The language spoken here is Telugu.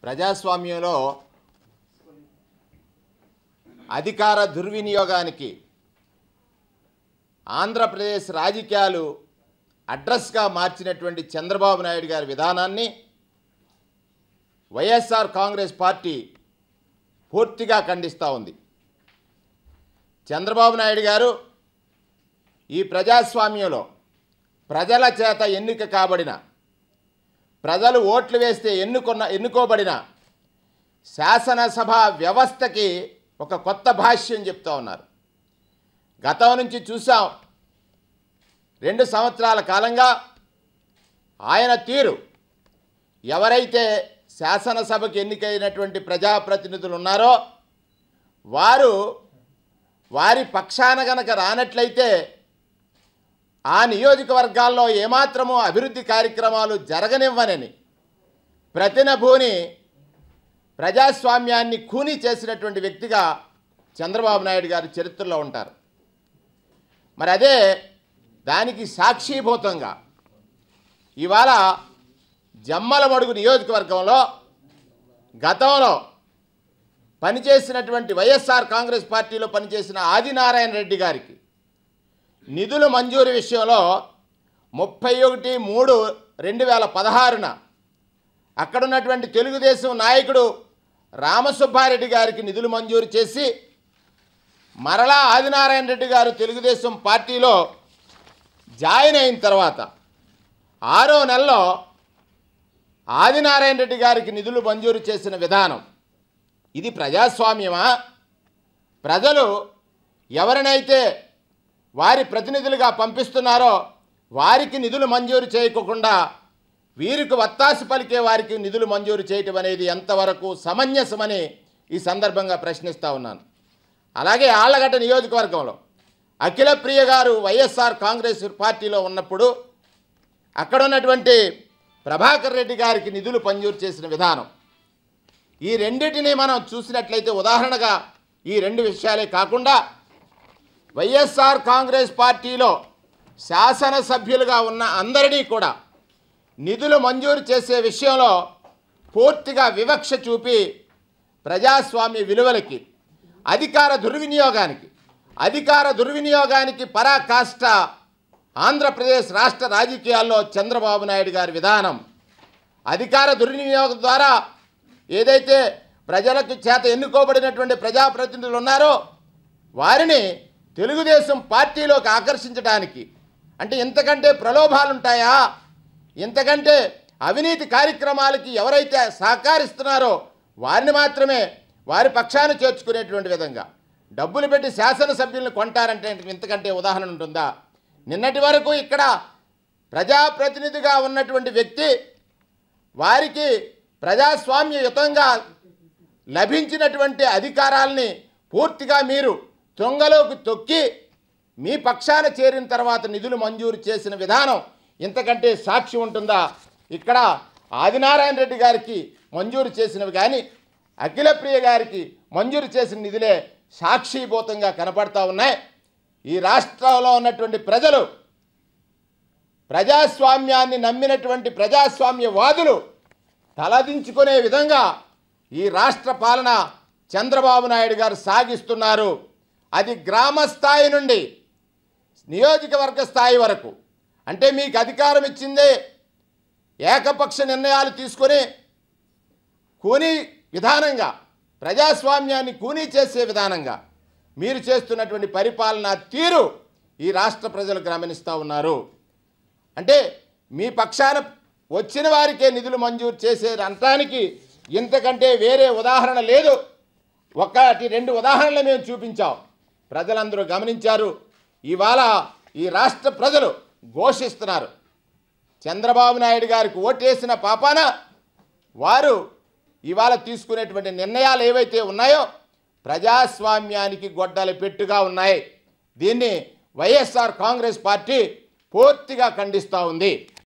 ప్రజాస్వామ్యంలో అధికార దుర్వినియోగానికి ఆంధ్రప్రదేశ్ రాజకీయాలు అడ్రస్గా మార్చినటువంటి చంద్రబాబు నాయుడు గారి విధానాన్ని వైఎస్ఆర్ కాంగ్రెస్ పార్టీ పూర్తిగా ఖండిస్తూ ఉంది చంద్రబాబు నాయుడు గారు ఈ ప్రజాస్వామ్యంలో ప్రజల చేత ఎన్నిక కాబడిన ప్రజలు ఓట్లు వేస్తే ఎన్నుకున్న ఎన్నుకోబడిన శాసనసభ వ్యవస్థకి ఒక కొత్త భాష్యం చెప్తా ఉన్నారు గతం నుంచి చూసాం రెండు సంవత్సరాల కాలంగా ఆయన తీరు ఎవరైతే శాసనసభకు ఎన్నికైనటువంటి ప్రజాప్రతినిధులు ఉన్నారో వారు వారి పక్షాన గనక రానట్లయితే ఆ నియోజకవర్గాల్లో ఏమాత్రమూ అభివృద్ధి కార్యక్రమాలు జరగనివ్వనని ప్రతినభూని ప్రజాస్వామ్యాన్ని ఖూనీ చేసినటువంటి వ్యక్తిగా చంద్రబాబు నాయుడు గారు చరిత్రలో ఉంటారు మరి అదే దానికి సాక్షీభూతంగా ఇవాళ జమ్మలమడుగు నియోజకవర్గంలో గతంలో పనిచేసినటువంటి వైఎస్ఆర్ కాంగ్రెస్ పార్టీలో పనిచేసిన ఆదినారాయణ రెడ్డి గారికి నిధుల మంజూరు విషయంలో ముప్పై ఒకటి మూడు రెండు వేల పదహారున అక్కడున్నటువంటి తెలుగుదేశం నాయకుడు రామసుబ్బారెడ్డి గారికి నిధులు మంజూరు చేసి మరలా ఆదినారాయణ రెడ్డి గారు తెలుగుదేశం పార్టీలో జాయిన్ అయిన తర్వాత ఆరో నెలలో ఆదినారాయణ రెడ్డి గారికి నిధులు మంజూరు చేసిన విధానం ఇది ప్రజాస్వామ్యమా ప్రజలు ఎవరినైతే వారి ప్రతినిధులుగా పంపిస్తున్నారో వారికి నిధులు మంజూరు చేయకుండా వీరికి వత్తాసు పలికే వారికి నిధులు మంజూరు చేయటం అనేది ఎంతవరకు సమంజసమని ఈ సందర్భంగా ప్రశ్నిస్తూ ఉన్నాను అలాగే ఆళ్లగడ్డ నియోజకవర్గంలో అఖిల ప్రియ గారు వైఎస్ఆర్ కాంగ్రెస్ పార్టీలో ఉన్నప్పుడు అక్కడ ఉన్నటువంటి ప్రభాకర్ రెడ్డి గారికి నిధులు మంజూరు చేసిన విధానం ఈ రెండింటిని మనం చూసినట్లయితే ఉదాహరణగా ఈ రెండు విషయాలే కాకుండా వైఎస్ఆర్ కాంగ్రెస్ పార్టీలో శాసనసభ్యులుగా ఉన్న అందరినీ కూడా నిధులు మంజూరు చేసే విషయంలో పూర్తిగా వివక్ష చూపి ప్రజాస్వామ్య విలువలకి అధికార దుర్వినియోగానికి అధికార దుర్వినియోగానికి పరాకాష్ట ఆంధ్రప్రదేశ్ రాష్ట్ర రాజకీయాల్లో చంద్రబాబు నాయుడు గారి విధానం అధికార దుర్వినియోగం ద్వారా ఏదైతే ప్రజలకు చేత ఎన్నుకోబడినటువంటి ప్రజాప్రతినిధులు ఉన్నారో వారిని తెలుగుదేశం పార్టీలోకి ఆకర్షించడానికి అంటే ఇంతకంటే ప్రలోభాలు ఉంటాయా ఇంతకంటే అవినీతి కార్యక్రమాలకి ఎవరైతే సహకరిస్తున్నారో వారిని మాత్రమే వారి పక్షాన చేర్చుకునేటువంటి విధంగా డబ్బులు పెట్టి శాసనసభ్యులను కొంటారంటే ఇంతకంటే ఉదాహరణ ఉంటుందా నిన్నటి వరకు ఇక్కడ ప్రజాప్రతినిధిగా ఉన్నటువంటి వ్యక్తి వారికి ప్రజాస్వామ్యయుతంగా లభించినటువంటి అధికారాల్ని పూర్తిగా మీరు తొంగలోకి తొక్కి మీ పక్షాన చేరిన తర్వాత నిధులు మంజూరు చేసిన విధానం ఇంతకంటే సాక్షి ఉంటుందా ఇక్కడ ఆదినారాయణ రెడ్డి గారికి మంజూరు చేసినవి కానీ అఖిలప్రియ గారికి మంజూరు చేసిన నిధులే సాక్షిభూతంగా కనపడతా ఉన్నాయి ఈ రాష్ట్రంలో ఉన్నటువంటి ప్రజలు ప్రజాస్వామ్యాన్ని నమ్మినటువంటి ప్రజాస్వామ్యవాదులు తలదించుకునే విధంగా ఈ రాష్ట్ర పాలన చంద్రబాబు నాయుడు గారు సాగిస్తున్నారు అది గ్రామ స్థాయి నుండి నియోజకవర్గ స్థాయి వరకు అంటే మీకు అధికారం ఇచ్చిందే ఏకపక్ష నిర్ణయాలు తీసుకొని కూనీ విధానంగా ప్రజాస్వామ్యాన్ని కూనీ చేసే విధానంగా మీరు చేస్తున్నటువంటి పరిపాలన తీరు ఈ రాష్ట్ర ప్రజలు గమనిస్తూ ఉన్నారు అంటే మీ పక్షాన వచ్చిన వారికే నిధులు మంజూరు చేసే అంటానికి ఇంతకంటే వేరే ఉదాహరణ లేదు ఒకటి రెండు ఉదాహరణలు మేము చూపించాం ప్రజలందరూ గమనించారు ఇవాళ ఈ రాష్ట్ర ప్రజలు ఘోషిస్తున్నారు చంద్రబాబు నాయుడు గారికి ఓటేసిన పాపాన వారు ఇవాళ తీసుకునేటువంటి నిర్ణయాలు ఏవైతే ఉన్నాయో ప్రజాస్వామ్యానికి గొడ్డలి పెట్టుగా ఉన్నాయి దీన్ని వైఎస్ఆర్ కాంగ్రెస్ పార్టీ పూర్తిగా ఖండిస్తూ ఉంది